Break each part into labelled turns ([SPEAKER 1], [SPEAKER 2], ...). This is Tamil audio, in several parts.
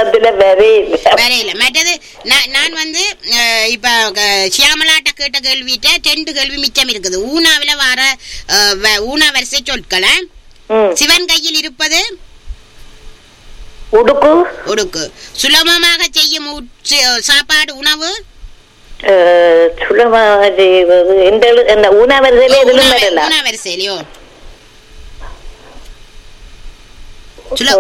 [SPEAKER 1] உள்ளத்துல வரையில
[SPEAKER 2] வரையில மற்றது நான் நான் வந்து அஹ், இப்ப அஹ், சியாமலாட்ட கேட்ட கேள்விட்ட ரெண்டு கேள்வி மிச்சம் இருக்குது ஊனாவில வர அஹ், வ- ஊனா வரிசை சொற்களை
[SPEAKER 1] ம்.
[SPEAKER 2] சிவன் கையில் இருப்பது
[SPEAKER 1] உடுக்கு
[SPEAKER 2] ஒடுக்கு சுலபமாக செய்யும் உட்- சி- சாப்பாடு உணவு
[SPEAKER 1] அஹ், சுலமா செய்வது எந்த எழு- என்ன உணவரிசையில எதிலும்
[SPEAKER 2] ஊனா-
[SPEAKER 1] வரலாம்
[SPEAKER 2] ஊனா வரிசையிலையோ சுல-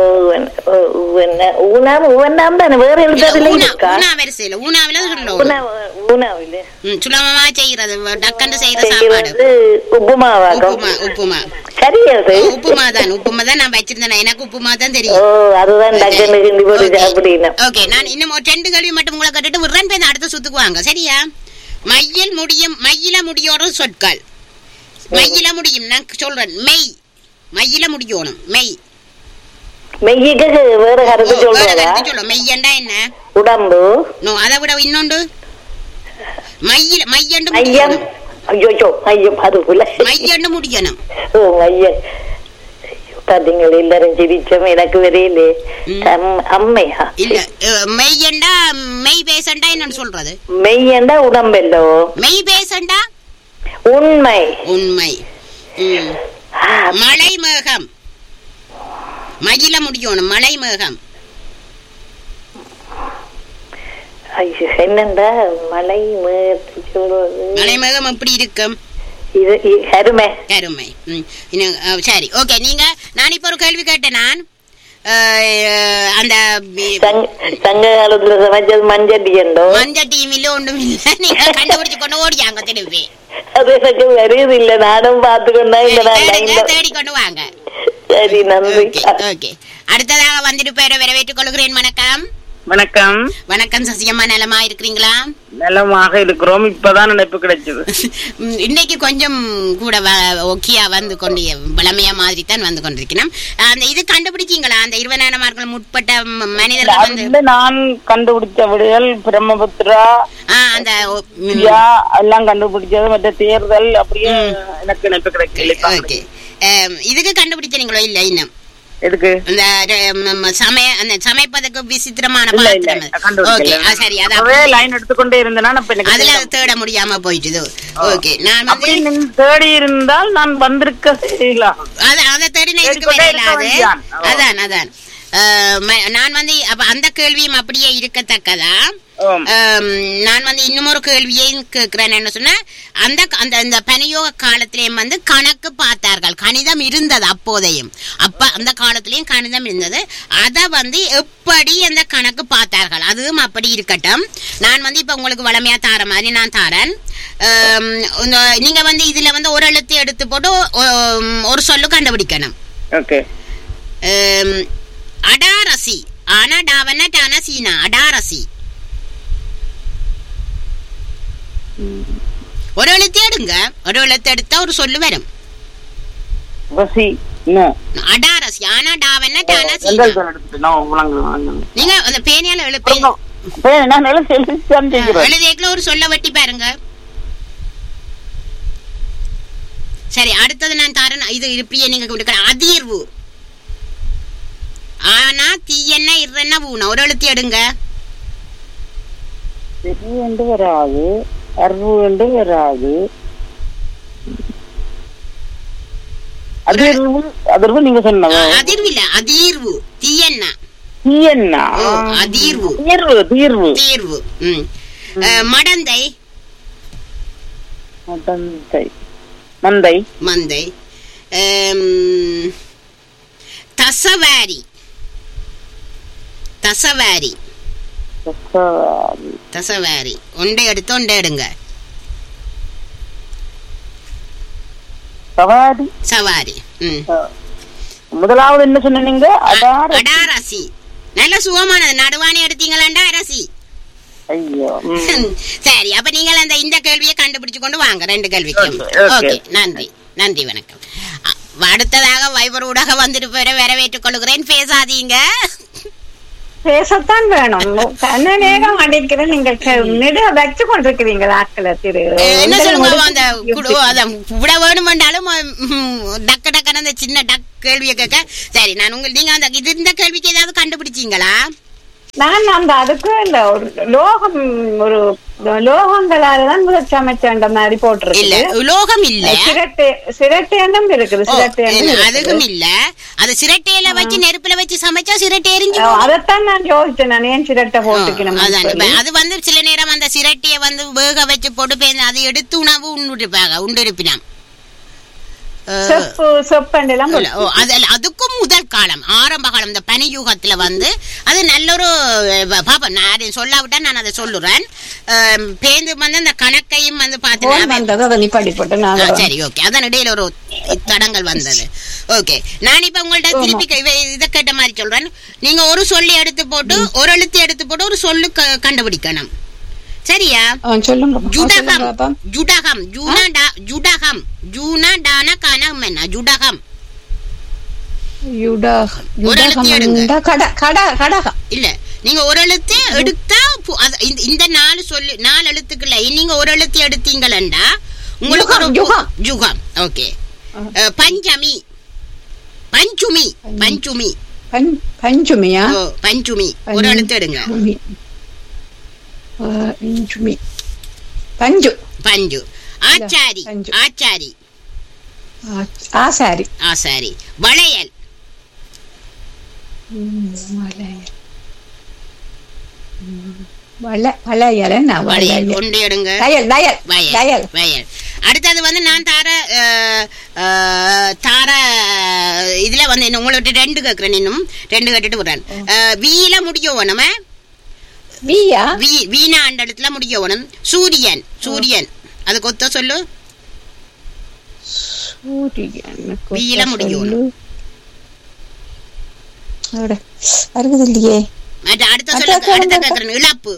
[SPEAKER 1] ஊனாம் ஊனாம் தானே வேற எழுத்தாதுல
[SPEAKER 2] ஊனா
[SPEAKER 1] இருக்கா
[SPEAKER 2] ஊனா வரிசையில ஊனாவில சொல்லணும்
[SPEAKER 1] ஊனா ஊனாவில
[SPEAKER 2] ம், சுலபமா செய்யறது டக்கண்டு செய்யற சாப்பாடு
[SPEAKER 1] செய்வது உப்புமாவாகும்
[SPEAKER 2] உப்புமா உப்புமா
[SPEAKER 1] சரியாது
[SPEAKER 2] உப்புமா தான் உப்புமா தான் நான் வச்சிருந்தேன் எனக்கு உப்புமா தான்
[SPEAKER 1] ஓ
[SPEAKER 2] தெரியும்
[SPEAKER 1] அதுதான் டக்குன்னு கிண்டி போட்டு சாப்பிடணும்
[SPEAKER 2] ஓகே நான் இன்னும் ஒரு ரெண்டு கேள்வி மட்டும் உங்களை கேட்டுட்டு விடுறேன் போய் அடுத்த சுத்துக்கு வாங்க சரியா மையில் முடியும் மையில முடியோட சொற்கள் மையில முடியும் நான் சொல்றேன் மெய் மையில முடியணும் மெய்
[SPEAKER 1] மெய்யுக்கு வேற கருத்து
[SPEAKER 2] ஓ, வேற
[SPEAKER 1] சொல்றதா
[SPEAKER 2] கருத்து சொல்லும் மெய்யண்டா என்ன
[SPEAKER 1] உடம்பு
[SPEAKER 2] நோ அதை விட இன்னொன்று மையில மையண்டு
[SPEAKER 1] ஐயம்
[SPEAKER 2] முடியணும்
[SPEAKER 1] ஐயோ ஐயம் அது புல
[SPEAKER 2] மையண்டு முடியணும்
[SPEAKER 1] ஓ ஐயன் பாத்தீங்களா எல்லாரும் சிரிச்சோம் எனக்கு வரையிலே
[SPEAKER 2] ம்.
[SPEAKER 1] அம்- அம்மையா
[SPEAKER 2] இல்ல அஹ், மெய்யண்டா மெய் பேசண்டா என்னன்னு சொல்றது
[SPEAKER 1] மெய்யண்டா உடம்பெல்லோ
[SPEAKER 2] மெய் பேசண்டா
[SPEAKER 1] உண்மை
[SPEAKER 2] உண்மை ம்.
[SPEAKER 1] ஆ,
[SPEAKER 2] மலை மேகம் மயில முடியணும் மலை மேகம்
[SPEAKER 1] ஐயோ என்னண்டா மலை மேகத்தை சொல்றது
[SPEAKER 2] மலை மேகம் எப்படி இருக்கும்
[SPEAKER 1] இது இ- அருமை
[SPEAKER 2] அருமை ம். இன்னும், அஹ், சரி ஓகே நீங்க நான் இப்ப ஒரு கேள்வி கேட்டேன் நான் அஹ், அந்த பி-
[SPEAKER 1] சங்க சங்க காலத்துல சமைச்சது மஞ்சட்டி என்றோ
[SPEAKER 2] மஞ்ச டீமில ஒண்ணும் இல்ல நீங்க கண்டுபிடிச்சு கொண்டு ஓடியாங்க திருப்பி
[SPEAKER 1] அது எனக்கு வருது இல்ல நானும் பாத்துக்கொண்டா இல்ல நான்
[SPEAKER 2] தேடுங்க,
[SPEAKER 1] லைன்ல
[SPEAKER 2] தேடி கொண்டு வாங்க
[SPEAKER 1] சரி நன்றி
[SPEAKER 2] ஓகே ஓகே அடுத்ததாக வந்துட்டு பேரை வரவேற்றுக் கொள்கிறேன் வணக்கம்
[SPEAKER 3] வணக்கம்
[SPEAKER 2] வணக்கம் சசியம்மா நலமா இருக்கிறீங்களா
[SPEAKER 3] நலமாக இருக்கிறோம் இப்பதான் நினைப்பு கிடைச்சது
[SPEAKER 2] ம், இன்னைக்கு கொஞ்சம் கூட வ- ஓகேயா வந்து கொண்டு வளமையா மாதிரி தான் வந்து கொண்டிருக்கணும் அந்த இது கண்டுபிடிச்சீங்களா அந்த இருபதாயிரம் மார்க்கள் முற்பட்ட ம- மனிதர்கள் வந்து
[SPEAKER 3] அதுல நான் கண்டுபிடிச்ச விடைகள் பிரம்மபுத்திரா
[SPEAKER 2] ஆ, அந்த ஓ- ம்,
[SPEAKER 3] இந்தியா எல்லாம் கண்டுபிடிச்சது மற்ற தேர்தல் அப்படியே எனக்கு நினைப்பு கிடைக்கல
[SPEAKER 2] ஓகே அம், இதுக்கு கண்டுபிடிச்சீங்களோ இல்ல இன்னும்
[SPEAKER 3] எதுக்கு
[SPEAKER 2] இந்த ர- ம- ம- சமய அந்த சமைப்பதற்கு விசித்திரமான
[SPEAKER 3] இல்ல இல்ல
[SPEAKER 2] பாத்திரம் ஓகே
[SPEAKER 3] கண்டுபிடிக்கல
[SPEAKER 2] சரி அது
[SPEAKER 3] அப்பவே
[SPEAKER 2] அப்படி-
[SPEAKER 3] லைன் எடுத்துக்கொண்டே இருந்தேனா அப்ப எனக்கு
[SPEAKER 2] அதுல
[SPEAKER 3] தெரியல.
[SPEAKER 2] தேட முடியாம போயிட்டுது ஓகே நான்
[SPEAKER 3] அப்படி
[SPEAKER 2] வந்து
[SPEAKER 3] நீங்க தேடி இருந்தால் நான் வந்திருக்க செய்யலாம்
[SPEAKER 2] அத அத தேடின இதுக்கு
[SPEAKER 3] தேடிக்கொண்டே
[SPEAKER 2] வேற
[SPEAKER 3] இருக்க
[SPEAKER 2] அது
[SPEAKER 3] வேண்டியான். ஓ.
[SPEAKER 2] அதான் அதான் அஹ், ம- நான் வந்து அப்ப அந்த கேள்வியும் அப்படியே இருக்கத்தக்கதா
[SPEAKER 3] ஆம்.
[SPEAKER 2] அம், நான் வந்து இன்னும் ஒரு கேள்வியையும் கேட்கிறேன் என்ன சொன்னா அந்த அந்த இந்த பனியோக காலத்திலேயும் வந்து கணக்கு பார்த்தார்கள் கணிதம் இருந்தது அப்போதையும் அப்ப அந்த காலத்திலேயும் கணிதம் இருந்தது அதை வந்து எப்படி அந்த கணக்கு பார்த்தார்கள் அதுவும் அப்படி இருக்கட்டும் நான் வந்து இப்ப உங்களுக்கு வளமையா தார மாதிரி நான் தாரேன் அம், இந்த நீங்க வந்து இதுல வந்து ஒரு எழுத்து எடுத்து போட்டு ஒ- ஒரு சொல்லு கண்டுபிடிக்கணும்
[SPEAKER 3] ஓகே
[SPEAKER 2] அம், அடாரசி ஆனா டாவன டான சீனா அடாரசி ஒரு எழுத்து எடுங்க ஒரு எழுத்து எடுத்தா ஒரு சொல்லு வரும்
[SPEAKER 3] வசி நோ
[SPEAKER 2] அடாரசி ஆனா டாவன டான சீனா
[SPEAKER 3] எங்கள் தான் எடுத்துட்டு நான் வழங்குறேன் வழங்குறேன்
[SPEAKER 2] நீங்க அந்த பேனியால எழுப்பி
[SPEAKER 3] அப்ப நான் எழுதி எழுதித்தான் செய்கிறேன்
[SPEAKER 2] எழுதியக்குள்ள ஒரு சொல்ல வெட்டி பாருங்க சரி அடுத்தது நான் தரேன் இது இப்படியே நீங்க கொடுக்கலாம் அதிர்வு ஆனா தீயென்ன இறன்னா ஊனா ஒரு எழுத்து எடுங்க
[SPEAKER 3] செவி என்று வராது அருவு என்று வராது அதிர்வு அதிர்வு நீங்க சொன்னது
[SPEAKER 2] அதிர்வு இல்ல அதிர்வு தீயென்ன
[SPEAKER 3] தீயண்ணா
[SPEAKER 2] ஓ, அதிர்வு
[SPEAKER 3] தீர்வு தீர்வு
[SPEAKER 2] தீர்வு ம். அஹ், மடந்தை
[SPEAKER 3] மடந்தை மந்தை
[SPEAKER 2] மந்தை அம், தசவாரி தசவாரி
[SPEAKER 3] தசவாரி.
[SPEAKER 2] தசவாரி ஒன்றை எடுத்து ஒன்றை எடுங்க
[SPEAKER 3] சவாரி
[SPEAKER 2] சவாரி ம்
[SPEAKER 3] முதலாவது என்ன சொன்னீங்க அடார
[SPEAKER 2] அடாரசி நல்ல சுகமானது நடுவானி எடுத்தீங்களாண்டா அரசி
[SPEAKER 3] ஐயோ ம்.
[SPEAKER 2] சரி அப்ப நீங்கள் அந்த இந்த கேள்வியை கண்டுபிடிச்சு கொண்டு வாங்க ரெண்டு கேள்விக்கும்
[SPEAKER 3] Okay, okay.
[SPEAKER 2] ஓகே நன்றி நன்றி வணக்கம் அ, அடுத்ததாக வைபர் ஊடாக வந்துட்டு போற வரவேற்றுக் கொள்கிறேன் பேசாதீங்க
[SPEAKER 4] பேசத்தான் வேணும் என்ன நேரம் அடிக்கிற நீங்கள் நெடு வச்சு கொண்டிருக்கிறீங்க ஆட்களை திரு
[SPEAKER 2] என்ன
[SPEAKER 4] உங்களை
[SPEAKER 2] சொல்லுங்க
[SPEAKER 4] முடிச்சு
[SPEAKER 2] அந்த குடு அதான் விட வேணுமென்றாலும் ம், டக்கு டக்குன்னு அந்த சின்ன டக் கேள்வியை கேட்க சரி நான் உங்கள் நீங்க அந்த இது இந்த கேள்விக்கு ஏதாவது கண்டுபிடிச்சீங்களா
[SPEAKER 4] நான் அந்த அதுக்கு இந்த ஒரு லோகம் ஒரு லோகங்களால தான் முதல் சமைச்சேன்ற மாதிரி
[SPEAKER 2] இல்ல
[SPEAKER 4] போட்டிருக்கு
[SPEAKER 2] உலோகம் இல்ல
[SPEAKER 4] சிரட்டை சிரட்டையெல்லாம் இருக்குது
[SPEAKER 2] ஓ,
[SPEAKER 4] சிரட்டை
[SPEAKER 2] இல்ல, அதுக்கும் இல்ல அது சிரட்டையில வச்சு நெருப்புல வச்சு சமைச்சா சிரட்டை எரிஞ்சு
[SPEAKER 4] ஓ, அதைத்தான் நான் யோசிச்சேன் நான் ஏன் சிரட்டை போட்டுக்கணும்
[SPEAKER 2] அதான் இப்ப அது வந்து சில நேரம் அந்த சிரட்டைய வந்து வேக வச்சு போட்டு பேருந்து அதை எடுத்து உணவு உண்டிருப்பாங்க உண்டிருப்பினாம்
[SPEAKER 4] செப்பு செப்பண்டு எல்லாம்
[SPEAKER 2] இல்ல, ஓ, அது அல்ல, அதுக்கும் முதல் காலம் ஆரம்ப காலம் இந்த பனியுகத்துல வந்து அது நல்ல ஒரு அஹ், பாப்பா நான் அதை சொல்லாவிட்டா நான் அதை சொல்லுறேன் அஹ், பேருந்து வந்து அந்த கணக்கையும் வந்து
[SPEAKER 4] போன்
[SPEAKER 2] பாத்தீங்கன்னா
[SPEAKER 4] வந்தது அதை நிப்பாட்டி போட்டு நான்
[SPEAKER 2] ஆ, சரி ஓகே அதன் இடையில ஒரு தடங்கள் வந்தது ஓகே நான் இப்ப உங்கள்ட்ட திருப்பி க- இவ- இத கேட்ட மாதிரி சொல்றேன் நீங்க ஒரு சொல்லி எடுத்து போட்டு ஒரு எழுத்து எடுத்து போட்டு ஒரு சொல்லு க- கண்டுபிடிக்கணும் சரியா
[SPEAKER 4] ஆ, சொல்லுங்க ஆ, சொல்லுங்க
[SPEAKER 2] ஜுடகம்
[SPEAKER 4] பாப்பா.
[SPEAKER 2] ஜுடகம் ஜூனா டா- ஜுடகம் ஜூனா டான கனம் என்ன ஜுடகம்
[SPEAKER 4] யுடா
[SPEAKER 2] ஒரு எழுத்து எடுங்க.
[SPEAKER 4] யுடகமண்டா கட கட கடகம்
[SPEAKER 2] இல்ல நீங்க ஒரு எழுத்து எடுத்தா பு- அது- இந்த- இந்த நாலு சொல்லு நாலு எழுத்துக்குள்ள நீங்க ஒரு எழுத்து எடுத்தீங்களா உங்களுக்கு ஒரு
[SPEAKER 4] யுகம், யுகம்.
[SPEAKER 2] யுகம் ஓகே பஞ்சமி பஞ்சுமி பஞ்சுமி
[SPEAKER 4] பஞ்- பஞ்சுமியா
[SPEAKER 2] ஓ பஞ்சுமி ஒரு எழுத்து எடுங்க
[SPEAKER 4] பஞ்சுமி. ஆ, பஞ்சுமி பஞ்சு
[SPEAKER 2] பஞ்சு ஆச்சாரி
[SPEAKER 4] பஞ்சு.
[SPEAKER 2] ஆச்சாரி
[SPEAKER 4] ஆ, ஆசாரி
[SPEAKER 2] ஆசாரி வளையல்
[SPEAKER 4] ம், வளையல். ம், வள- வளையல் என்ன
[SPEAKER 2] வளையல்
[SPEAKER 4] வளையல்
[SPEAKER 2] கொண்டு எடுங்க
[SPEAKER 4] டயல் டயல்
[SPEAKER 2] வயல்
[SPEAKER 4] டயல்
[SPEAKER 2] வயல் அடுத்தது வந்து நான் தார அஹ், அஹ், தார இதுல வந்து இன்னும் உங்கள்ட்ட ரெண்டு கேட்கிறேன் இன்னும் ரெண்டு கேட்டுட்டு விடுறேன் அஹ், வீல முடிய வேணுமே
[SPEAKER 4] வீயா
[SPEAKER 2] வீ வீணா அந்த இடத்துல முடிய வேணும் சூரியன் சூரியன் அதுக்கு ஒத்த சொல்லு
[SPEAKER 4] சூரியனுக்கு
[SPEAKER 2] வீயில
[SPEAKER 4] ஒத்த
[SPEAKER 2] முடியும்.
[SPEAKER 4] சொல்லு. அட, வருகுது இல்லையே
[SPEAKER 2] மற்ற அடுத்த
[SPEAKER 4] அடுத்த
[SPEAKER 2] சொல்லு அடுத்த
[SPEAKER 4] சொல்லுங்க.
[SPEAKER 2] கேட்கிறேன் இழப்பு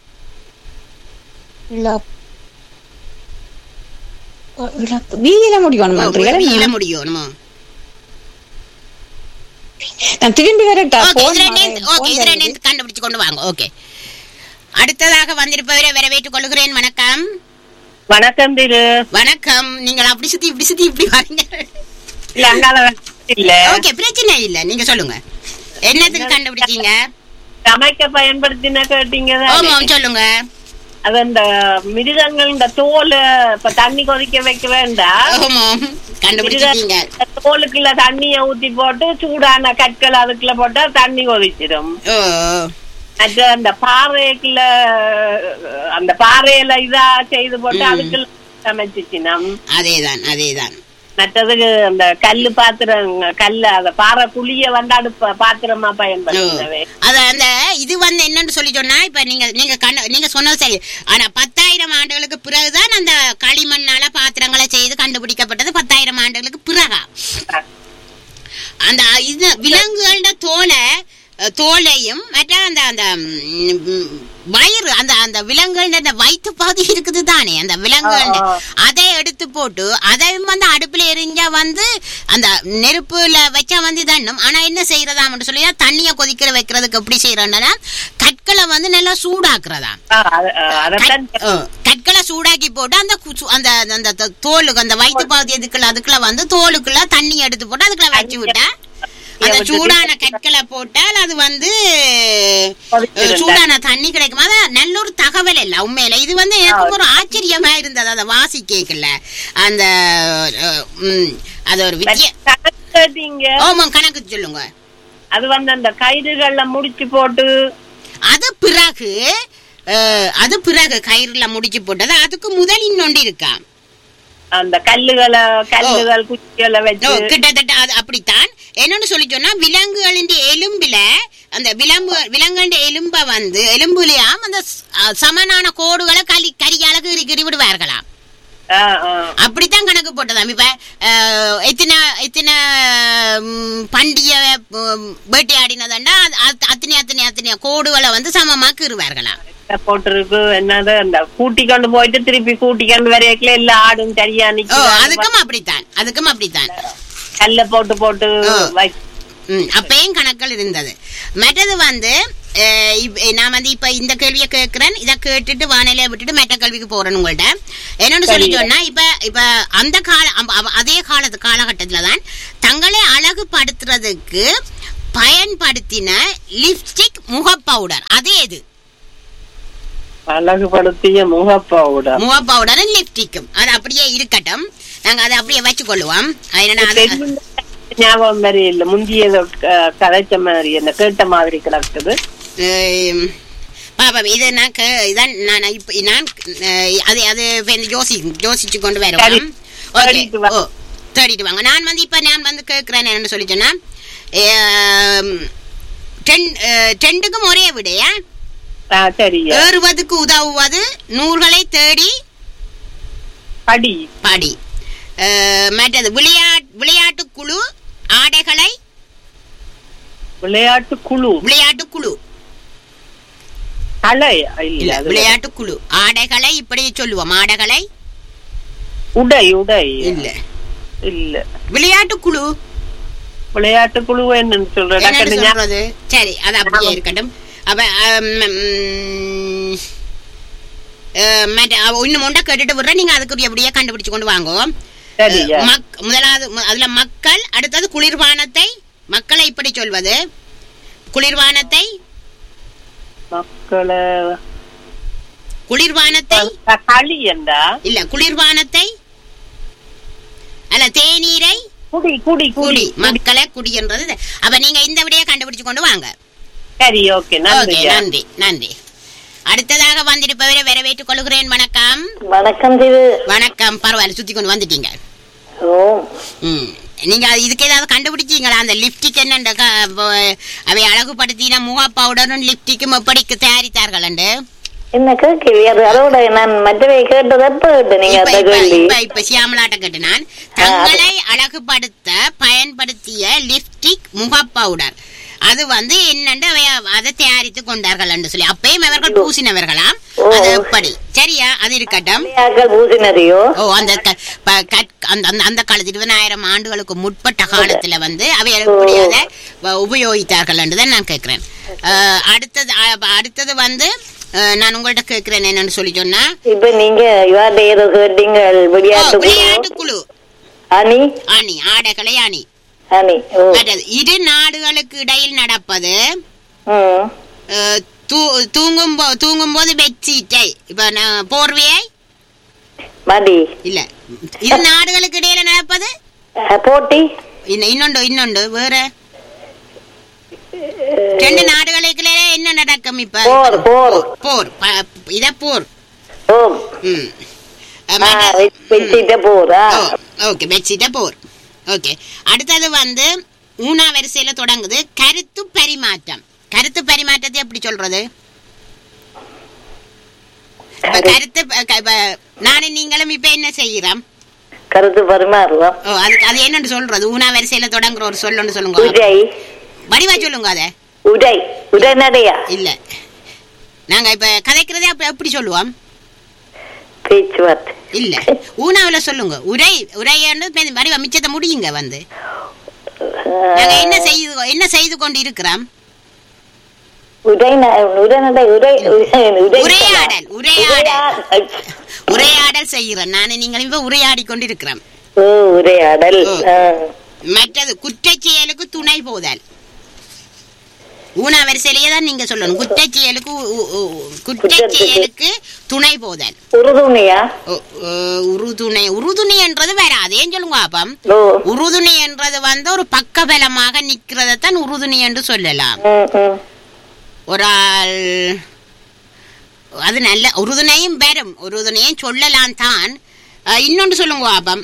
[SPEAKER 4] இழப்பு ஓ, இழப்பு வீயில முடியும்
[SPEAKER 2] வீல முடியணுமா
[SPEAKER 4] நான் திரும்பி வரட்டா
[SPEAKER 2] ஓகே
[SPEAKER 4] போன்
[SPEAKER 2] இது
[SPEAKER 4] வரேன்,
[SPEAKER 2] ரெண்டு ஓகே
[SPEAKER 4] போன்
[SPEAKER 2] இது
[SPEAKER 4] வருது.
[SPEAKER 2] ரெண்டு கண்டுபிடிச்சு கொண்டு வாங்க ஓகே அடுத்ததாக வந்திருப்பவரை வரவேற்றுக் கொள்கிறேன் வணக்கம்
[SPEAKER 3] வணக்கம் திரு
[SPEAKER 2] வணக்கம் நீங்கள் அப்படி சுத்தி இப்படி சுத்தி இப்படி வரீங்க
[SPEAKER 3] இல்ல அங்கால இல்ல
[SPEAKER 2] ஓகே பிரச்சனை இல்ல நீங்க சொல்லுங்க என்னத்துக்கு கண்டுபிடிச்சீங்க
[SPEAKER 3] சமைக்க பயன்படுத்தின கேட்டீங்க
[SPEAKER 2] ஆமா சொல்லுங்க
[SPEAKER 3] அது அந்த மிருகங்கள் இந்த தோல் இப்ப தண்ணி கொதிக்க வைக்க வேண்டாம்
[SPEAKER 2] ஆமா கண்டுபிடிச்சிட்டீங்க
[SPEAKER 3] மிருக- தோலுக்குள்ள தண்ணிய ஊத்தி போட்டு சூடான கற்கள் அதுக்குள்ள போட்டா தண்ணி கொதிச்சிடும்
[SPEAKER 2] ஓ
[SPEAKER 3] மற்ற அந்த பாறைக்குள்ள அந்த பாறையில இதா செய்து போட்டு
[SPEAKER 2] ம்.
[SPEAKER 3] அதுக்குள்ள சமைச்சிச்சினம்
[SPEAKER 2] அதேதான் அதேதான்
[SPEAKER 3] மற்றதுக்கு அந்த கல்லு பாத்திரம் கல்லு அந்த பாறை புளிய வந்து அடுப்ப பாத்திரமா
[SPEAKER 2] ஓ.
[SPEAKER 3] பயன்படுத்தினவே
[SPEAKER 2] அத அந்த இது வந்து என்னன்னு சொல்லி சொன்னா இப்ப நீங்க நீங்க கண்ண நீங்க சொன்னது சரி ஆனா பத்தாயிரம் ஆண்டுகளுக்கு பிறகுதான் அந்த களிமண்ணால பாத்திரங்களை செய்து கண்டுபிடிக்கப்பட்டது பத்தாயிரம் ஆண்டுகளுக்கு பிறகா அந்த இது விலங்குகளோட தோலை அஹ், தோலையும் மற்ற அந்த அந்த ம், ம், வயிறு அந்த அந்த விலங்குகளோட அந்த வயிற்று பகுதி இருக்குது தானே அந்த விலங்குகளோட
[SPEAKER 3] ஆ,
[SPEAKER 2] அதை எடுத்து போட்டு அதையும் வந்து அடுப்புல எரிஞ்சா வந்து அந்த நெருப்புல வச்சா வந்து தண்ணும் ஆனா என்ன செய்யறதாம் சொல்லி தண்ணிய கொதிக்கிற வைக்கிறதுக்கு எப்படி செய்யறோம்னா கற்களை வந்து நல்லா சூடாக்குறதா
[SPEAKER 3] ஆ, அது- ஆ, அதைத்தான்
[SPEAKER 2] கட்- ஆ, கற்களை சூடாக்கி போட்டு அந்த குச்சு- அந்த அந்த த- தோலுக்கு அந்த வயிற்று பகுதி இதுக்குள்ள அதுக்குள்ள வந்து தோலுக்குள்ள தண்ணி எடுத்து போட்டு அதுக்குள்ள வச்சு விட்டா அந்த சூடான கற்களை போட்டால் அது வந்து
[SPEAKER 3] கொதிச்சிடும்.
[SPEAKER 2] அஹ், சூடான தண்ணி கிடைக்கும் அது நல்ல ஒரு தகவல் இல்ல உண்மையில இது வந்து எனக்கு ஒரு ஆச்சரியமா இருந்தது அதை வாசி கேட்கல அந்த அஹ், ம், அது ஒரு வித்திய
[SPEAKER 3] கணக்கு கேட்டீங்க
[SPEAKER 2] ஓமா கணக்கு சொல்லுங்க
[SPEAKER 3] அது வந்து அந்த கயிறுகள்ல முடிச்சு போட்டு
[SPEAKER 2] அது பிறகு அஹ், அது பிறகு கயிறுல முடிச்சு போட்டது அதுக்கு முதல் இன்னொன்று இருக்கா
[SPEAKER 3] அந்த கல்லுகளை கல்லுகள் குச்சிகளை
[SPEAKER 2] ஓ,
[SPEAKER 3] வச்சு
[SPEAKER 2] கிட்டத்தட்ட அது அப்படித்தான் என்னன்னு சொல்லி சொன்னா விலங்குகளின் எலும்புல அந்த விலங்கு விலங்குகளின் எலும்ப வந்து எலும்புலயாம் அந்த ஸ்- அஹ் சமனான கோடுகளை கலி கரியால கீறி கீறி விடுவார்களாம்
[SPEAKER 3] ஆ, ஆ.
[SPEAKER 2] அப்படித்தான் கணக்கு போட்டதாம் இப்ப அஹ், எத்தனை எத்தனை ம், பண்டிய ம், வேட்டையாடினதுண்டா அது- அது- அத்தனை அத்தனை அத்தனை கோடுகளை வந்து சமமா கீறுவார்களாம்
[SPEAKER 3] போட்டிருக்கு என்னது அந்த கூட்டி கொண்டு போயிட்டு திருப்பி கூட்டி கொண்டு வரையக்குள்ள எல்லா ஆடும் சரியா
[SPEAKER 2] ஓ
[SPEAKER 3] நிக்கும்
[SPEAKER 2] அதுக்கும் அப்படித்தான் அதுக்கும் அப்படித்தான்
[SPEAKER 3] கல்ல போட்டு போட்டு
[SPEAKER 2] ஆ.
[SPEAKER 3] வை
[SPEAKER 2] ம், அப்பயும் கணக்கள் இருந்தது மற்றது வந்து அஹ், இப்ப நான் வந்து இப்ப இந்த கேள்வியை கேட்கிறேன் இதை கேட்டுட்டு வானிலையை விட்டுட்டு மெட்ட கல்விக்கு போறேன் உங்கள்ட்ட என்னன்னு சொல்லி
[SPEAKER 3] சரி.
[SPEAKER 2] சொன்னா இப்ப இப்ப அந்த கால அம்- அவ- அதே காலத்து காலகட்டத்துல தான் தங்களை அழகுபடுத்துறதுக்கு பயன்படுத்தின லிப்ஸ்டிக் முக பவுடர் அது எது
[SPEAKER 3] அழகுபடுத்திய முகப்பவுடர்
[SPEAKER 2] முக பவுடரும் லிப்ஸ்டிக்கும் அது அப்படியே இருக்கட்டும் நாங்க அதை அப்படியே வச்சுக்கொள்ளுவோம் அது என்னன்னா அது-
[SPEAKER 3] தெரியும் ஞாபகம் மாதிரி இல்ல முந்திய கதைச்ச மாதிரி என்ன கேட்ட மாதிரி கிடக்குது
[SPEAKER 2] ஏம், பாப்பா இது நான் கே- இதான் நான் இப்ப நான் அஹ், அது அது இப்ப இந்த யோசி யோசிச்சு கொண்டு
[SPEAKER 3] சரி.
[SPEAKER 2] வருவோம் ஓகே
[SPEAKER 3] தேடிட்டு வா.
[SPEAKER 2] ஓ தேடிட்டு வாங்க நான் வந்து இப்ப நான் வந்து கேட்கிறேன் என்னன்னு சொல்லி சொன்னா ஏம், டென்- அஹ், டென்ட்டுக்கும் ஒரே விடையா
[SPEAKER 3] ஆ, சரியா
[SPEAKER 2] ஏறுவதற்கு உதவுவது நூல்களை தேடி
[SPEAKER 3] படி
[SPEAKER 2] படி அஹ், மற்றது விளையாட் விளையாட்டு குழு ஆடைகளை
[SPEAKER 3] விளையாட்டு குழு
[SPEAKER 2] விளையாட்டு குழு
[SPEAKER 3] கலை
[SPEAKER 2] இல்ல
[SPEAKER 3] இல்ல அது
[SPEAKER 2] விளையாட்டு குழு ஆடைகளை இப்படி சொல்லுவோம் ஆடைகளை
[SPEAKER 3] உடை உடை
[SPEAKER 2] இல்ல
[SPEAKER 3] இல்ல
[SPEAKER 2] விளையாட்டு குழு
[SPEAKER 3] விளையாட்டு குழு என்னன்னு சொல்ற
[SPEAKER 2] என்னன்னு
[SPEAKER 3] டக்குனு ஞா-
[SPEAKER 2] சொல்றது சரி அது அப்படியே இருக்கட்டும் அப்ப அம், ம், அஹ், மற்ற- அவ இன்னும் ஒன்றை கேட்டுட்டு விடுறேன் நீங்க அதுக்கு எப்படியே கண்டுபிடிச்சு கொண்டு வாங்க
[SPEAKER 3] சரியா
[SPEAKER 2] அஹ், மக்- முதலாவது மு- அதுல மக்கள் அடுத்தது குளிர்பானத்தை மக்களை இப்படி சொல்வது குளிர்பானத்தை
[SPEAKER 3] மக்களை
[SPEAKER 2] குளிர்பானத்தை
[SPEAKER 3] க- களி என்றா
[SPEAKER 2] இல்ல குளிர்பானத்தை அல்ல தேநீரை
[SPEAKER 3] குடி குடி
[SPEAKER 2] குடி
[SPEAKER 3] குடி
[SPEAKER 2] மக்களை குடி என்றது இது. அப்ப நீங்க இந்த விடையை கண்டுபிடிச்சு கொண்டு வாங்க
[SPEAKER 3] சரி ஓகே நன்றி
[SPEAKER 2] ஓகே நன்றி நன்றி அடுத்ததாக வந்திருப்பவரை வரவேற்றுக் கொள்கிறேன் வணக்கம்
[SPEAKER 1] வணக்கம் திரு
[SPEAKER 2] வணக்கம் பரவாயில்ல சுத்தி கொண்டு வந்துட்டீங்க
[SPEAKER 1] ஓ
[SPEAKER 2] ம் நீங்க அது இதுக்கு ஏதாவது கண்டுபிடிச்சீங்களா அந்த லிப்டிக் என்னண்ட க- வ- அவை அழகுபடுத்தின முக பவுடரும் லிப்டிக்கும் எப்படி தயாரித்தார்கள்
[SPEAKER 1] என்ன கேள்வி அது அதோட நான் மற்றவை கேட்டது எப்ப கேட்டு நீங்க
[SPEAKER 2] இப்ப
[SPEAKER 1] அந்த
[SPEAKER 2] இப்ப
[SPEAKER 1] கேள்வி
[SPEAKER 2] இப்ப இப்ப சியாமலாட்ட கேட்டு நான் தங்களை அழகுபடுத்த பயன்படுத்திய லிப்டிக் முக பவுடர் அது வந்து என்னண்டு அவை அதை தயாரித்து கொண்டார்கள் என்று சொல்லி அப்பயும் அவர்கள் பூசினவர்களாம் அது எப்படி சரியா அது இருக்கட்டும்
[SPEAKER 1] ஆக்கள் பூசினதையோ
[SPEAKER 2] ஓ அந்த க- ப- கற்- அந்த அந்த- அந்த காலத்து இருபதாயிரம் ஆண்டுகளுக்கு முற்பட்ட காலத்துல வந்து அவை எப்படி அதை வ- உபயோகித்தார்கள் என்றுதான் நான் கேட்கிறேன் அஹ், அடுத்தது அ- அடுத்தது வந்து அஹ், நான் உங்கள்ட்ட கேட்கிறேன் என்னன்னு சொல்லி சொன்னா
[SPEAKER 1] இப்ப நீங்க இவாட்ட ஏதோ கேட்டீங்க
[SPEAKER 2] ஓ,
[SPEAKER 1] விளையாட்டு
[SPEAKER 2] விளையாட்டு குழு
[SPEAKER 1] அணி
[SPEAKER 2] அணி ஆடைகளை அணி
[SPEAKER 1] அணி ஓ
[SPEAKER 2] மற்றது இரு நாடுகளுக்கு இடையில் நடப்பது
[SPEAKER 1] ம்
[SPEAKER 2] அஹ், தூ- தூங்கும் போ- தூங்கும் போது பெட்ஷீட்டை இப்ப நான் போர்வையை
[SPEAKER 1] மடி
[SPEAKER 2] இல்ல இரு நாடுகளுக்கு இடையில நடப்பது
[SPEAKER 1] அஹ், போட்டி
[SPEAKER 2] இன்ன- இன்னொண்டு இன்னொண்டு வேற ரெண்டு நாடுகளுக்குள்ள என்ன நடக்கும் இப்ப
[SPEAKER 1] போர் போர்
[SPEAKER 2] போர் ப- இத போர்
[SPEAKER 1] ஓ
[SPEAKER 2] ம்
[SPEAKER 1] ஆ, வெ- வெச்சிட்ட போர் ஆ.
[SPEAKER 2] ஓகே பெட்ஷீட்ட போர் ஓகே அடுத்தது வந்து ஊனா வரிசையில தொடங்குது கருத்து பரிமாற்றம் கருத்து பரிமாற்றத்தை எப்படி சொல்றது இப்ப கருத்து ப- க- இப்ப நானும் நீங்களும் இப்ப என்ன செய்யறோம்
[SPEAKER 1] கருத்து பரிமாறுவோம்
[SPEAKER 2] ஓ அதுக்கு அது என்னன்னு சொல்றது ஊனா வரிசையில தொடங்குற ஒரு சொல்லு சொல்லுங்க
[SPEAKER 1] உடை
[SPEAKER 2] வடிவா சொல்லுங்க அத
[SPEAKER 1] உடை உடனடையா
[SPEAKER 2] இல்ல நாங்க இப்ப கதைக்கிறதே அப்ப எப்படி சொல்லுவோம்
[SPEAKER 1] பேச்சுவார்த்தை
[SPEAKER 2] இல்ல ஊனாவில சொல்லுங்க உரை உரையாண்டு வடிவா மிச்சத்தை முடியுங்க வந்து நாங்க என்ன செய்து என்ன செய்து கொண்டு இருக்கிறோம்
[SPEAKER 1] உடை உடனடை உரை உடை
[SPEAKER 2] உரையாடல், உரையாடல்.
[SPEAKER 1] உரையாடல்.
[SPEAKER 2] உரையாடல் செய்கிறோம் நானு நீங்கள் இப்ப உரையாடி கொண்டு இருக்கிறோம்
[SPEAKER 1] ஓ உரையாடல்
[SPEAKER 2] ஓ.
[SPEAKER 1] ஆ.
[SPEAKER 2] மற்றது குற்றச் செயலுக்கு துணை போதல் ஊனா வரிசையிலேயே தான் நீங்க சொல்லணும் குற்றச் செயலுக்கு உ- உ- உ- குற்றச் செயலுக்கு துணை போதல்
[SPEAKER 1] உறுதுணையா
[SPEAKER 2] ஓ- ஓ, உறுதுணை உறுதுணை என்றது வேற அதையும் சொல்லுங்க அப்பம்
[SPEAKER 1] ஓ
[SPEAKER 2] உறுதுணை என்றது வந்து ஒரு பக்கபலமாக நிக்கிறதைத்தான் உறுதுணை என்று சொல்லலாம்
[SPEAKER 1] ம், ம்.
[SPEAKER 2] ஒரு ஆள் அது நல்ல உறுதுணையும் வரும் உறுதுணையும் சொல்லலாம் தான் அஹ், இன்னொன்று சொல்லுங்க ஆபம்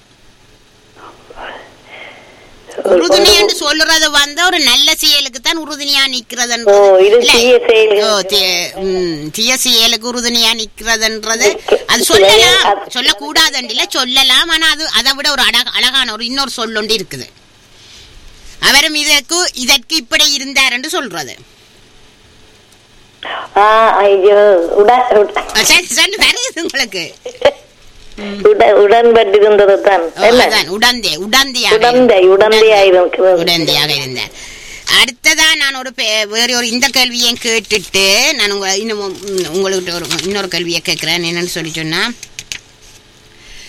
[SPEAKER 2] உறுதுணை என்று சொல்றது வந்து ஒரு நல்ல செயலுக்கு தான் உறுதுணையா நிக்கிறதுன்றது
[SPEAKER 1] ஓ, இது
[SPEAKER 2] இல்ல,
[SPEAKER 1] தீய செயலுக்கு.
[SPEAKER 2] ஓ, தீ- ம், தீய செயலுக்கு உறுதுணையா நிக்கிறதுன்றது அது சொல்லலாம்
[SPEAKER 1] அது-
[SPEAKER 2] சொல்லக்கூடாதுண்டில சொல்லலாம் ஆனா அது அதை விட ஒரு அழக அழகான ஒரு இன்னொரு சொல்லொண்டு இருக்குது அவரும் இதற்கு இதற்கு இப்படி இருந்தார் என்று சொல்றது
[SPEAKER 1] ஆ ஐயோ உட உட-
[SPEAKER 2] அஹ் சரி சரி வருது உங்களுக்கு
[SPEAKER 1] உட உடன்பட்டிருந்தது தான்
[SPEAKER 2] ஓ,
[SPEAKER 1] என்ன
[SPEAKER 2] அதான் உடந்தே உடந்தையாக
[SPEAKER 1] உடந்தை உடந்தையாக இருக்கிறது.
[SPEAKER 2] உடந்தையாக இருந்தார் அடுத்ததா நான் ஒரு பே- வேற ஒரு இந்த கேள்வியை கேட்டுட்டு நான் உங்க இன்னும் உம், உங்கள்கிட்ட ஒரு இன்னொரு கேள்வியை கேட்கிறேன் என்னன்னு சொல்லி சொன்னா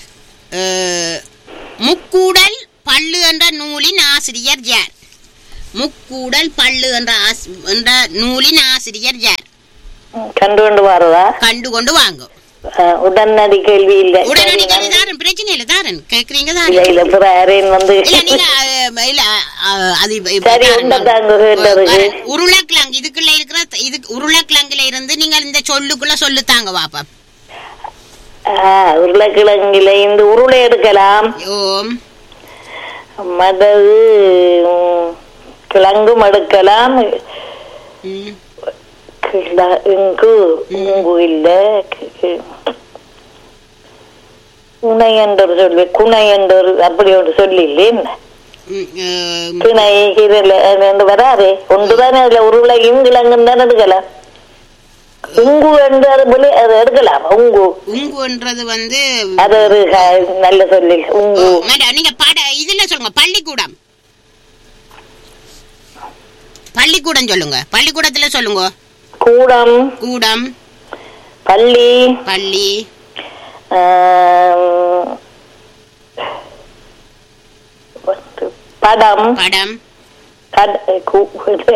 [SPEAKER 2] அஹ், முக்கூடல் பள்ளு என்ற நூலின் ஆசிரியர் யார் முக்கூடல் பள்ளு என்ற ஆஸ்- என்ற நூலின் ஆசிரியர் யார்
[SPEAKER 1] கண்டு கொண்டு வரதா
[SPEAKER 2] கண்டு கொண்டு வாங்கும்
[SPEAKER 1] அஹ், உடனடி கேள்வி இல்லை
[SPEAKER 2] உடனடி கேள்வி தாரன் பிரச்சனை இல்ல தாரன் கேக்குறீங்க
[SPEAKER 1] இல்ல
[SPEAKER 2] தாரன்
[SPEAKER 1] இல்ல பிற யாரையும் வந்து
[SPEAKER 2] இல்ல நீங்க அஹ், இல்ல அஹ், அது இப்ப- இப்ப
[SPEAKER 1] சரி,
[SPEAKER 2] தாரன்.
[SPEAKER 1] உண்டதாங்க கேட்டதுக்கு.
[SPEAKER 2] வரேன். உருளைக்கிழங்கு இதுக்குள்ள இருக்கிற இதுக்கு உருளைக்கிழங்குல இருந்து நீங்கள் இந்த சொல்லுக்குள்ள சொல்லுத்தாங்க வாப்பா
[SPEAKER 1] ஆஹ், உருளைக்கிழங்குல இந்த உருளை எடுக்கலாம்
[SPEAKER 2] ஓம்
[SPEAKER 1] மதவு உம், கிழங்கும் எடுக்கலாம்
[SPEAKER 2] ம்.
[SPEAKER 1] கிழ- இங்கு இங்கு இல்ல கி- உணை என்று சொல்லி குணை என்று அப்படி ஒரு சொல்லி இல்லையே
[SPEAKER 2] ம், அஹ்,
[SPEAKER 1] கிணை இதுல என்று வராதே ஒன்றுதானே அதுல உருளையும் கிழங்கும் தானே எடுக்கலாம் உங்கு என்று அது போல அது எடுக்கலாம் உங்கு
[SPEAKER 2] உங்குன்றது வந்து
[SPEAKER 1] அது ஒரு க- நல்ல சொல்லி
[SPEAKER 2] ஓ,
[SPEAKER 1] உங்கு
[SPEAKER 2] மேடம் நீங்க பட இதுல சொல்லுங்க பள்ளிக்கூடம் பள்ளிக்கூடம் சொல்லுங்க பள்ளிக்கூடத்துல சொல்லுங்க
[SPEAKER 1] கூடம்
[SPEAKER 2] கூடம்
[SPEAKER 1] பள்ளி
[SPEAKER 2] பள்ளி
[SPEAKER 1] ஆம், படம்
[SPEAKER 2] படம்
[SPEAKER 1] கட- கு-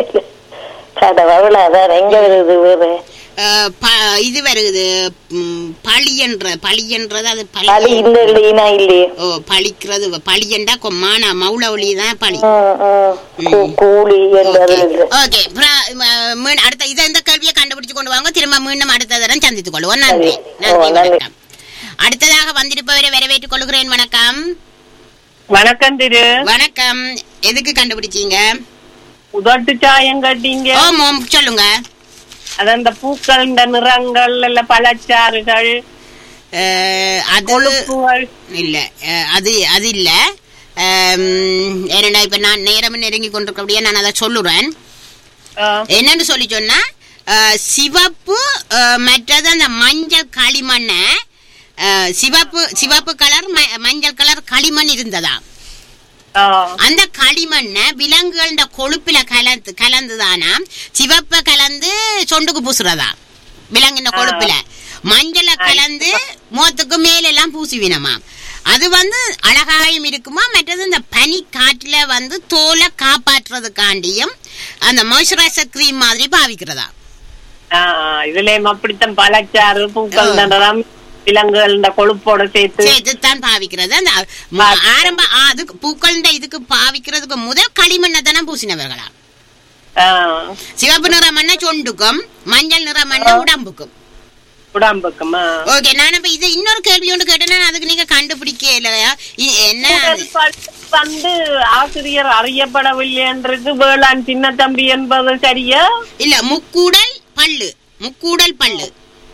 [SPEAKER 1] கடை அவ்வளவுதான் எங்க வருது வேற
[SPEAKER 2] அஹ், ப- இது வருது ம், பழி என்ற பழி என்றது அது
[SPEAKER 1] பழி
[SPEAKER 2] பழி
[SPEAKER 1] இந்த இல்லைனா இல்லையே
[SPEAKER 2] ஓ பழிக்கிறது பழியண்டா கொம்மான மௌல ஒளி தான் பழி
[SPEAKER 1] ம், ம். கூ- கூலி என்றது இல்லை.
[SPEAKER 2] ஓகே அடுத்த இதை இந்த கேள்வியை கண்டுபிடிச்சு கொண்டு வாங்க திரும்ப மீண்டும் அடுத்த தரம் சந்தித்துக் கொள்வோம் நன்றி
[SPEAKER 1] சரி.
[SPEAKER 2] நன்றி
[SPEAKER 1] ஓ, நன்றி.
[SPEAKER 2] வணக்கம் அடுத்ததாக வந்திருப்பவரை வரவேற்றுக் கொள்கிறேன் வணக்கம்
[SPEAKER 3] வணக்கம் திரு
[SPEAKER 2] வணக்கம் எதுக்கு கண்டுபிடிச்சீங்க
[SPEAKER 3] உதட்டு சாயம் கட்டிங்க
[SPEAKER 2] ஓம் ஓம் சொல்லுங்க
[SPEAKER 3] அது அந்த பூக்கள் இந்த நிறங்கள் இல்ல பழச்சாறுகள்
[SPEAKER 2] அஹ், அது
[SPEAKER 3] கொழுப்புகள்
[SPEAKER 2] இல்ல அஹ், அது அது இல்ல அம், ஏனெண்டா இப்ப நான் நேரம் நெருங்கி கொண்டிருக்கபடியா நான் அதை சொல்லுறேன்
[SPEAKER 3] ஆ,
[SPEAKER 2] என்னன்னு சொல்லி சொன்னா அஹ், சிவப்பு அஹ், மற்றது அந்த மஞ்சள் களிமண்ணை அஹ், சிவப்பு சிவப்பு கலர் ம- மஞ்சள் கலர் களிமண் இருந்ததா
[SPEAKER 3] ஆ,
[SPEAKER 2] அந்த களிமண்ணை விலங்குகள கொழுப்பில கலந்து கலந்துதானா சிவப்ப கலந்து சொண்டுக்கு பூசுறதா விலங்கின கொழுப்புல மஞ்சளை கலந்து மோத்துக்கு மேலெல்லாம் பூசுவினமா அது வந்து அழகாயும் இருக்குமா மற்றது இந்த பனி காட்டுல வந்து தோலை காப்பாற்றுறதுக்காண்டியும் அந்த மாய்ஸ்சரைசர் கிரீம் மாதிரி பாவிக்கிறதா
[SPEAKER 3] ஆ, ஆ, இதுலயும் அப்படித்தான் பழச்சாறு பூக்கள்
[SPEAKER 2] ஆ.
[SPEAKER 3] நிறம் விலங்குகள் இந்த கொழுப்போட சேர்த்து
[SPEAKER 2] சேர்த்துத்தான் பாவிக்கிறது அந்த ம- ஆரம்ப ஆ, அதுக்கு பூக்கள் இதுக்கு பாவிக்கிறதுக்கு முதல் களிமண்ணை தானே பூசினவர்களா
[SPEAKER 3] ஆ,
[SPEAKER 2] சிவப்பு நிற மண்ணை சொண்டுக்கும் மஞ்சள் நிற மண்ணை உடம்புக்கும்
[SPEAKER 3] உடம்புக்குமா
[SPEAKER 2] ஓகே நான் இப்ப இது இன்னொரு கேள்வி ஒன்று கேட்டேன்னா அதுக்கு நீங்க கண்டுபிடிக்க இல்லையா இ- என்ன அது?
[SPEAKER 3] வந்து ஆசிரியர் அறியப்படவில்லை என்றது வேளாண் சின்ன தம்பி என்பது சரியா
[SPEAKER 2] இல்ல முக்கூடல் பல்லு முக்கூடல் பல்லு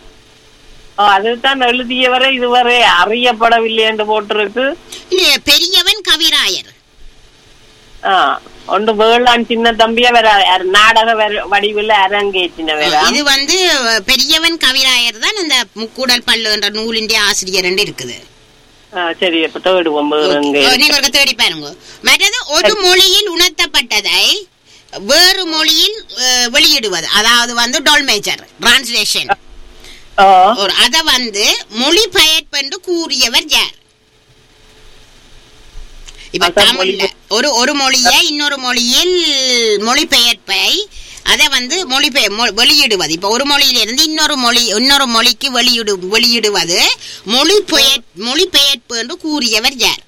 [SPEAKER 3] ஆ, அதுதான் எழுதியவரை இதுவரை அறியப்படவில்லை என்று போட்டிருக்கு
[SPEAKER 2] இல்ல பெரியவன் கவிராயர்
[SPEAKER 3] ஆ, ஒன்று வேளாண் சின்ன தம்பிய வேற அர- நாடக வர- வடிவில் அரங்கேற்றினவர்
[SPEAKER 2] இது வந்து அஹ், பெரியவன் கவிராயர் தான் இந்த முக்கூடல் பல்லு என்ற நூலின் ஆசிரியர் என்று இருக்குது
[SPEAKER 3] சரி இப்ப தேடுவோம் வேறுங்க.
[SPEAKER 2] ஓ, நீங்க ஒருக்க தேடி பாருங்க மற்றது ஒரு மொழியில் உணர்த்தப்பட்டதை வேறு மொழியில் அஹ், வெளியிடுவது அதாவது வந்து டோல்மேஜர் டிரான்ஸ்லேஷன்
[SPEAKER 3] ஆ,
[SPEAKER 2] ஒரு அத வந்து மொழிபெயர்ப்பு என்று கூறியவர் யார் இப்ப
[SPEAKER 3] அதான்
[SPEAKER 2] தமிழ்ல ஒரு ஒரு மொழியை இன்னொரு மொழியில் மொழிபெயர்ப்பை அதை வந்து மொழிபெயர் மொ- வெளியிடுவது இப்ப ஒரு மொழியிலிருந்து இன்னொரு மொழி இன்னொரு மொழிக்கு வெளியிடு வெளியிடுவது மொழிபெயர் மொழிபெயர்ப்பு என்று கூறியவர் யார்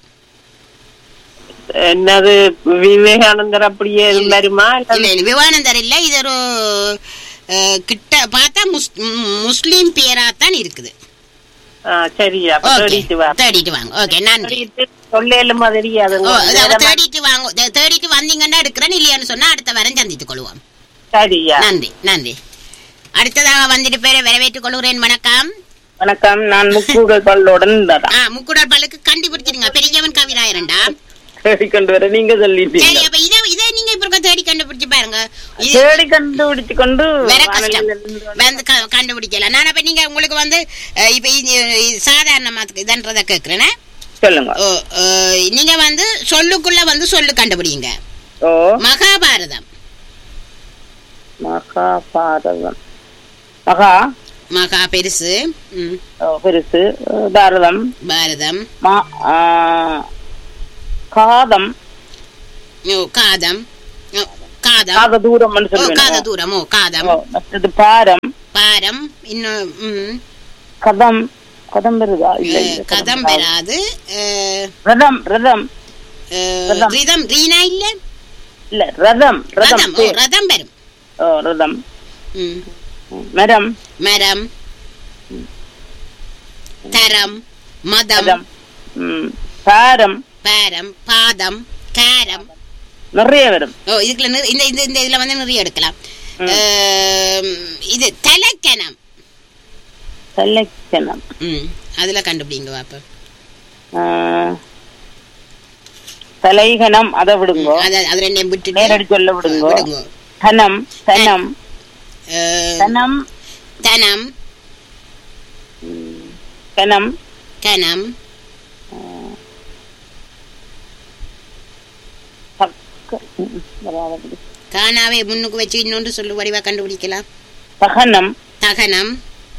[SPEAKER 3] என்னது விவேகானந்தர் அப்படியே வருமா
[SPEAKER 2] இல்ல இல்ல விவேகானந்தர் இல்ல இது ஒரு அஹ், கிட்ட பார்த்தா முஸ்- ம், முஸ்லீம் பேரா தான் இருக்குது
[SPEAKER 3] ஆ, சரி அப்ப
[SPEAKER 2] ஓகே
[SPEAKER 3] தேடிட்டு வா
[SPEAKER 2] தேடிட்டு வாங்க ஓகே நன்றி
[SPEAKER 3] சொல்லேலும் தெரியாது
[SPEAKER 2] ஓ, அதாவது தேடிட்டு வாங்க தே- தேடிட்டு வந்தீங்கன்னா எடுக்கிறேன் இல்லையான்னு சொன்னா அடுத்த வாரம் சந்தித்துக் கொள்வோம்
[SPEAKER 3] சரியா
[SPEAKER 2] நன்றி நன்றி அடுத்ததாக வந்துட்டு பேரை வரவேற்றுக் கொள்கிறேன் வணக்கம்
[SPEAKER 3] வணக்கம் நான் முக்கூடல் பல்லோடன்
[SPEAKER 2] ஆ முக்குடல் பல்லுக்கு கண்டுபிடிச்சிருங்க பெரியவன் கவிராயரண்டா
[SPEAKER 3] தேடி கொண்டு வர நீங்க சொல்லிட்டீங்க
[SPEAKER 2] சரி அப்ப இதை இதை நீங்க இப்ப இருக்க தேடி கண்டுபிடிச்சு பாருங்க இது
[SPEAKER 3] தேடி கண்டுபிடிச்சு கொண்டு
[SPEAKER 2] வேற கஷ்டம்
[SPEAKER 3] வானொலியிலிருந்து
[SPEAKER 2] வந்து க- கண்டுபிடிக்கலாம் நான் அப்ப நீங்க உங்களுக்கு வந்து அஹ், இப்ப இது- இது சாதாரணமா இதன்றத கேக்குறேன்
[SPEAKER 3] சொல்லுங்க
[SPEAKER 2] ஓ, அஹ், நீங்க வந்து சொல்லுக்குள்ள வந்து சொல்லு கண்டுபிடிங்க
[SPEAKER 3] ஓ
[SPEAKER 2] மகாபாரதம்
[SPEAKER 3] மகாபாரதம் மகா
[SPEAKER 2] மகா பெருசு ம்,
[SPEAKER 3] ஓ, பெருசு பாரதம்
[SPEAKER 2] பாரதம்
[SPEAKER 3] மா- ஆ, காதம்
[SPEAKER 2] ஓ, காதம் ஓ, காதம்
[SPEAKER 3] காத தூரம்
[SPEAKER 2] ஓ காத
[SPEAKER 3] சொல்லுவேன்
[SPEAKER 2] தூரம் ஓ காதம்
[SPEAKER 3] ஓ, மற்றது பாரம்
[SPEAKER 2] பாரம் இன்னும் ம்,
[SPEAKER 3] கதம் கதம் வருதா இல்ல
[SPEAKER 2] அஹ்,
[SPEAKER 3] இல்ல,
[SPEAKER 2] கதம் வராது அஹ்,
[SPEAKER 3] ரதம் ரதம்
[SPEAKER 2] அஹ்,
[SPEAKER 3] ரதம்.
[SPEAKER 2] ரிதம் ரீனா இல்ல
[SPEAKER 3] இல்ல ரதம் ரதம்
[SPEAKER 2] ரதம் ஓ ரதம் வரும்
[SPEAKER 3] ஓ ரதம்
[SPEAKER 2] ம்.
[SPEAKER 3] மரம்
[SPEAKER 2] மரம் தரம் மதம்
[SPEAKER 3] ரதம் ம், பாரம்
[SPEAKER 2] பாரம் பாதம் காரம்
[SPEAKER 3] நிறைய வரும்
[SPEAKER 2] ஓ இதுக்குள்ள நிற- இந்த இந்த இந்த இதுல வந்து நிறைய எடுக்கலாம் அஹ், இது தலைக்கணம்
[SPEAKER 3] செலக்ஷனம்
[SPEAKER 2] ம் அதுல கண்டுபிடிங்க பாப்ப
[SPEAKER 3] தலைகணம் அதை விடுங்கோ
[SPEAKER 2] அது அது ரெண்டையும் விட்டுட்டு
[SPEAKER 3] நேரடி சொல்ல விடுங்கோ
[SPEAKER 2] விடுங்க
[SPEAKER 3] தனம் தனம்
[SPEAKER 2] அஹ்,
[SPEAKER 3] தனம்
[SPEAKER 2] தனம்
[SPEAKER 3] கனம்
[SPEAKER 2] கணம்
[SPEAKER 3] பக்க ம், வராது.
[SPEAKER 2] காணாவை முன்னுக்கு வச்சு இன்னொன்று சொல்லு வடிவா கண்டுபிடிக்கலாம்
[SPEAKER 3] தகனம்
[SPEAKER 2] தகனம்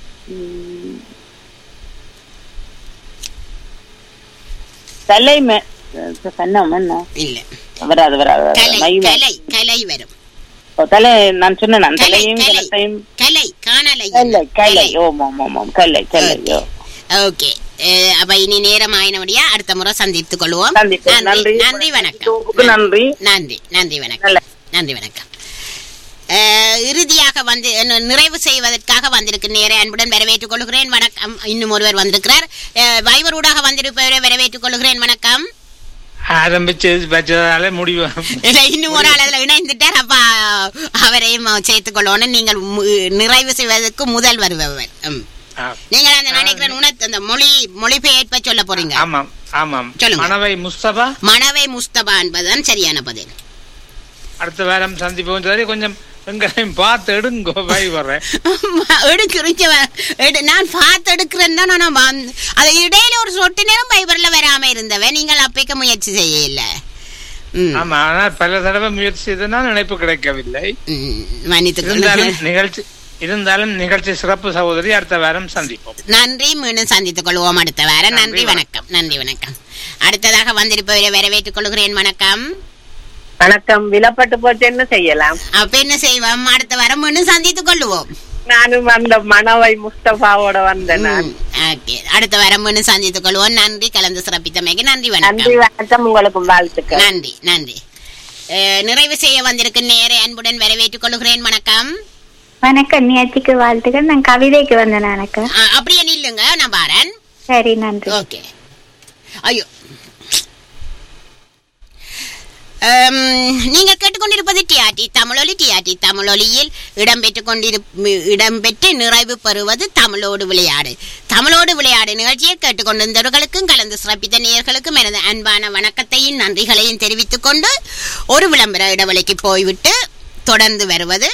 [SPEAKER 3] தலைமை கண்ணம் என்ன
[SPEAKER 2] இல்ல
[SPEAKER 3] வராது வராது வராது.
[SPEAKER 2] கலை
[SPEAKER 3] மைமை.
[SPEAKER 2] கலை கலை வரும்
[SPEAKER 3] ஓ, தலை நான் சொன்னேன் நான்
[SPEAKER 2] கலை
[SPEAKER 3] தலையும்
[SPEAKER 2] கலை
[SPEAKER 3] கலத்தையும்
[SPEAKER 2] கலை காணலை
[SPEAKER 3] கலை கலை ஓம் ஓம் ஓம் ஓம் கலை கலை ஓ
[SPEAKER 2] ஓகே அப்ப இனி நேரம் ஆயினபடியா அடுத்த முறை சந்தித்துக் கொள்வோம்
[SPEAKER 3] சந்திப்போம். நன்றி
[SPEAKER 2] நன்றி வணக்கம்
[SPEAKER 3] உங்களுக்கு நன்றி
[SPEAKER 2] நன்றி நன்றி வணக்கம்
[SPEAKER 3] நல்ல.
[SPEAKER 2] நன்றி வணக்கம் அஹ், இறுதியாக வந்து நி- நிறைவு செய்வதற்காக வந்திருக்கு நேர அன்புடன் வரவேற்றுக் கொள்கிறேன் வணக்கம் இன்னும் ஒருவர் வந்திருக்கிறார் அஹ், வைபரூடாக வந்திருப்பவரை வரவேற்றுக் கொள்கிறேன் வணக்கம்
[SPEAKER 5] ஆரம்பிச்சு வச்சதால முடிவு
[SPEAKER 2] இல்ல, இன்னும் ஒரு ஆள் அதுல இணைந்துட்டார் அப்ப அவரையும் சேர்த்துக் கொள்ளணும் நீங்கள் மு- நிறைவு செய்வதற்கு முதல் வருபவர் ம்.
[SPEAKER 5] ஆ,
[SPEAKER 2] நீங்கள் அந்த நினைக்கிற உணர்த்து அந்த மொழி மொழிபெயர்ப்ப சொல்ல போறீங்க
[SPEAKER 5] ஆமாம் ஆமாம்
[SPEAKER 2] சொல்லுங்க.
[SPEAKER 5] மணவை முஸ்தபா
[SPEAKER 2] மணவை முஸ்தபா என்பதுதான் சரியான பதில்
[SPEAKER 5] அடுத்த வாரம் சந்திப்போம் சரி கொஞ்சம் எங்களையும் பார்த்து எடுங்கோ வை வர்றேன்
[SPEAKER 2] எடுக்கிறீங்க எடு- நான் பார்த்து எடுக்கிறேன் தான் நான் வந்து- அது இடையில ஒரு சொட்டு நேரம் பைபர்ல வராம இருந்தவன் நீங்கள் அப்பைக்க முயற்சி செய்யல ம்.
[SPEAKER 5] ஆமா ஆனால் பல தடவை முயற்சி செய்தனால் நினைப்பு கிடைக்கவில்லை
[SPEAKER 2] ம், மன்னித்துக்
[SPEAKER 5] இருந்தாலும்
[SPEAKER 2] கொள்ளுங்கள்.
[SPEAKER 5] நிகழ்ச்சி இருந்தாலும் நிகழ்ச்சி சிறப்பு சகோதரி அடுத்த வாரம் சந்திப்போம்
[SPEAKER 2] நன்றி மீண்டும் சந்தித்துக் கொள்வோம் அடுத்த வாரம் நன்றி
[SPEAKER 5] நன்றி,
[SPEAKER 2] வணக்கம் நன்றி வணக்கம் அடுத்ததாக வந்திருப்பவரை வரவேற்றுக் கொள்கிறேன் வணக்கம்
[SPEAKER 3] வணக்கம் விலப்பட்டு போச்சு என்ன செய்யலாம்
[SPEAKER 2] அப்ப என்ன செய்வோம் அடுத்த வாரம் மீண்டும் சந்தித்துக் கொள்வோம்
[SPEAKER 3] நானும் அந்த மணவை முஸ்தபாவோட வந்தேன் நான்
[SPEAKER 2] ம், okay. அடுத்த வாரம் மீண்டும் சந்தித்துக் கொள்வோம் நன்றி கலந்து சிறப்பித்தமைக்கு நன்றி
[SPEAKER 3] நன்றி
[SPEAKER 2] வணக்கம்
[SPEAKER 3] வணக்கம் உங்களுக்கு வாழ்த்துக்கள்
[SPEAKER 2] நன்றி நன்றி அஹ், நிறைவு செய்ய வந்திருக்கும் நேர அன்புடன் வரவேற்றுக் கொள்கிறேன் வணக்கம்
[SPEAKER 6] வணக்கம் நியத்திக்கு வாழ்த்துக்கள் நான் கவிதைக்கு வந்தேன் எனக்கு
[SPEAKER 2] அஹ், அப்படியே நில்லுங்க நான் பாரன்
[SPEAKER 6] சரி நன்றி
[SPEAKER 2] ஓகே ஐயோ அம், நீங்கள் கேட்டுக்கொண்டிருப்பது டிஆர்டி தமிழொலி டிஆர்டி தமிழொலியில் இடம்பெற்றுக் கொண்டிரு இடம்பெற்று நிறைவு பெறுவது தமிழோடு விளையாடு தமிழோடு விளையாடு நிகழ்ச்சியை கேட்டுக்கொண்டிருந்தவர்களுக்கும் கலந்து சிறப்பித்த நேயர்களுக்கும் எனது அன்பான வணக்கத்தையும் நன்றிகளையும் தெரிவித்துக் கொண்டு ஒரு விளம்பர இடைவெளிக்கு போய்விட்டு தொடர்ந்து வருவது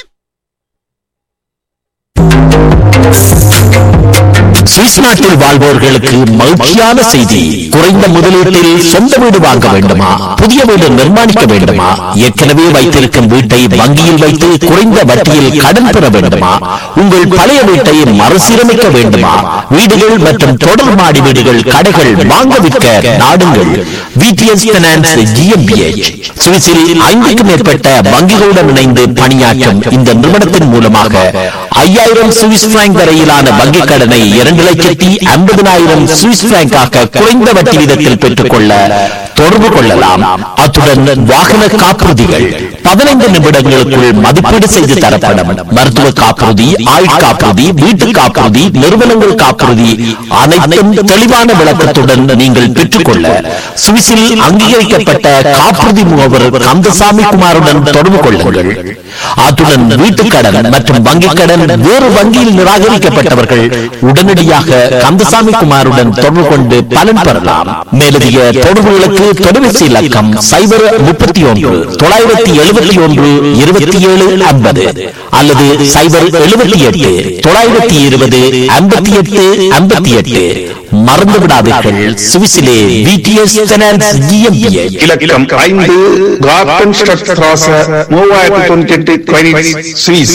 [SPEAKER 7] சுவிஸ் நாட்டில் வாழ்வோர்களுக்கு மகிழ்ச்சியான செய்தி குறைந்த முதலீட்டில் சொந்த வீடு வாங்க வேண்டுமா புதிய வீடு நிர்மாணிக்க வேண்டுமா ஏற்கனவே வைத்திருக்கும் வீட்டை வங்கியில் வைத்து குறைந்த வட்டியில் கடன் பெற வேண்டுமா உங்கள் பழைய வீட்டை மறுசீரமைக்க வேண்டுமா வீடுகள் மற்றும் தொடர் மாடி வீடுகள் கடைகள் வாங்க விற்க நாடுங்கள் விடிஎஸ் பினான்ஸ் ஜிஎம்பிஎச் சுவிஸில் ஐந்துக்கும் மேற்பட்ட வங்கிகளுடன் இணைந்து பணியாற்றும் இந்த நிறுவனத்தின் மூலமாக ஐயாயிரம் சுவிஸ் பிராங்க் வரையிலான வங்கிக் கடனை இரண்டு லட்சத்தி ஐம்பதனாயிரம் சுவிஸ் பிராங்காக குறைந்த வட்டி வீதத்தில் பெற்றுக்கொள்ள தொடர்பு கொள்ளலாம் அத்துடன் வாகன காப்புறுதிகள் பதினைந்து நிமிடங்களுக்குள் மதிப்பீடு செய்து தரப்படும் மருத்துவ காப்புறுதி ஆயுள் காப்புறுதி வீட்டு காப்புறுதி நிறுவனங்கள் காப்புறுதி அனைத்தும் தெளிவான விளக்கத்துடன் நீங்கள் பெற்றுக்கொள்ள சுவிஸில் அங்கீகரிக்கப்பட்ட காப்புறுதி முகவர் கந்தசாமி குமாருடன் தொடர்பு கொள்ளுங்கள் அத்துடன் வீட்டுக் கடன் மற்றும் வங்கிக் கடன் வேறு வங்கியில் நிராகரிக்கப்பட்டவர்கள் உடனடியாக கந்தசாமி குமாருடன் தொடர்பு கொண்டு பலன் பெறலாம் மேலதிக தொடர்புகளுக்கு தொலைபேசி இலக்கம் சைபர் முப்பத்தி ஒன்று தொள்ளாயிரத்தி எழுபத்தி ஒன்று இருபத்தி ஏழு ஐம்பது அல்லது சைபர் எழுபத்தி எட்டு தொள்ளாயிரத்தி இருபது ஐம்பத்தி எட்டு ஐம்பத்தி எட்டு மறந்து விடாதீர்கள் சுவிசிலே விடிஎஸ் ஃபைனான்ஸ் GmbH.
[SPEAKER 8] இலக்கம் ஐந்து கார்டன் ஸ்ட்ராச மூவாயிரத்தி தொண்ணூத்தி எட்டு கொயினிட்ஸ் சுவிஸ்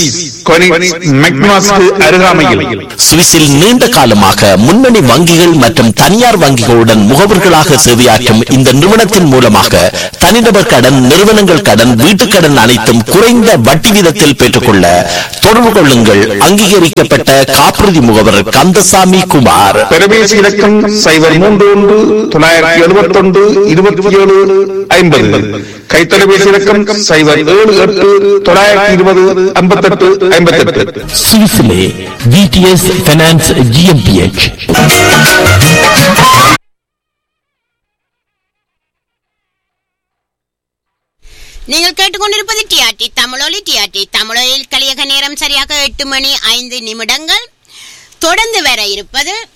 [SPEAKER 8] கொனிக்ஸ் மெக்னாஸ்க்கு அருகாமையில்
[SPEAKER 7] சுவிஸில் நீண்ட காலமாக முன்னணி வங்கிகள் மற்றும் தனியார் வங்கிகளுடன் முகவர்களாக சேவையாற்றும் இந்த நிறுவனத்தின் மூலமாக தனிநபர் கடன் நிறுவனங்கள் கடன் வீட்டுக் கடன் அனைத்தும் குறைந்த வட்டி வீதத்தில் பெற்றுக்கொள்ள தொடர்பு கொள்ளுங்கள் அங்கீகரிக்கப்பட்ட காப்புறுதி முகவர் கந்தசாமி குமார்
[SPEAKER 8] தொலைபேசி இலக்கம் சைபர் மூன்று ஒன்று தொள்ளாயிரத்தி எழுபத்தி ஒன்று இருபத்தி ஏழு ஐம்பது கைத்தொலைபேசி இலக்கம் சைபர் ஏழு எட்டு தொள்ளாயிரத்தி இருபது ஐம்பத்தெட்டு ஐம்பத்தெட்டு
[SPEAKER 7] சுவிஸிலே விடிஎஸ் பைனான்ஸ் ஜிஎம்பிஎச்
[SPEAKER 2] நீங்கள் கேட்டுக்கொண்டிருப்பது டிஆர்டி தமிழொலி டிஆர்டி தமிழொலியில் கலியக நேரம் சரியாக எட்டு மணி ஐந்து நிமிடங்கள் தொடர்ந்து வர இருப்பது